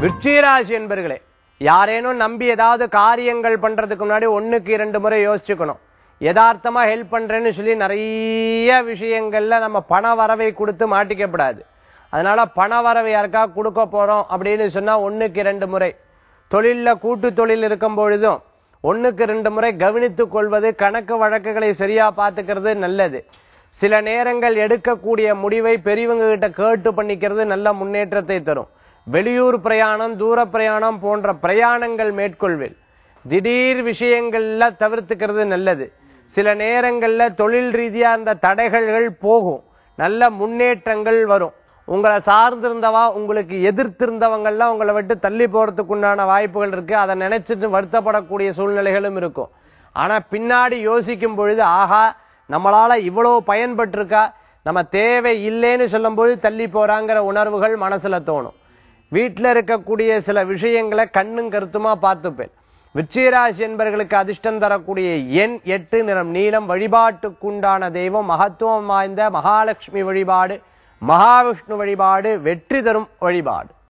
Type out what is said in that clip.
விருச்சிகராசி என்பர்களே யாரேனும் நம்பி ஏதாவது காரியங்கள் பண்றதுக்கு முன்னாடி ஒண்ணுக்கு இரண்டு முறை யோசிச்சுக்கணும் யதார்த்தமா ஹெல்ப் பண்றேன்னு சொல்லி நிறைய விஷயங்கள்ல நம்ம பண வரவை கொடுத்து மாட்டிக்கப்படாது அதனால பண வரவை யாருக்கா கொடுக்க போறோம் அப்படின்னு சொன்னா ஒண்ணுக்கு இரண்டு முறை தொழில்ல கூட்டு தொழில் இருக்கும் பொழுதும் ஒண்ணுக்கு ரெண்டு முறை கவனித்துக் கொள்வது கணக்கு வழக்குகளை சரியா பார்த்துக்கிறது நல்லது சில நேரங்கள் எடுக்கக்கூடிய முடிவை பெரியவங்க கிட்ட கேட்டு பண்ணிக்கிறது நல்ல முன்னேற்றத்தை தரும் வெளியூர் பிரயாணம் தூர பிரயாணம் போன்ற பிரயாணங்கள் மேற்கொள்வில் திடீர் விஷயங்கள்ல தவிர்த்துக்கிறது நல்லது சில நேரங்கள்ல தொழில் ரீதியா அந்த தடைகள்கள் போகும் நல்ல முன்னேற்றங்கள் வரும் உங்களை சார்ந்திருந்தவா உங்களுக்கு எதிர்த்திருந்தவங்கள்லாம் உங்களை விட்டு தள்ளி போறதுக்கு உண்டான வாய்ப்புகள் இருக்கு அதை நினைச்சிட்டு வருத்தப்படக்கூடிய சூழ்நிலைகளும் இருக்கும் ஆனா பின்னாடி யோசிக்கும் பொழுது ஆஹா நம்மளால இவ்வளவு பயன்பட்டிருக்கா நம்ம தேவை இல்லைன்னு சொல்லும் பொழுது தள்ளி போறாங்கிற உணர்வுகள் மனசுல தோணும் வீட்டுல இருக்கக்கூடிய சில விஷயங்களை கண்ணும் கருத்துமா பார்த்துப்பேன் விருச்சிகராசி என்பவர்களுக்கு அதிர்ஷ்டம் தரக்கூடிய எண் எட்டு நிறம் நீளம் வழிபாட்டுக்குண்டான தெய்வம் மகத்துவம் வாய்ந்த மகாலட்சுமி வழிபாடு மகாவிஷ்ணு வழிபாடு வெற்றி தரும் வழிபாடு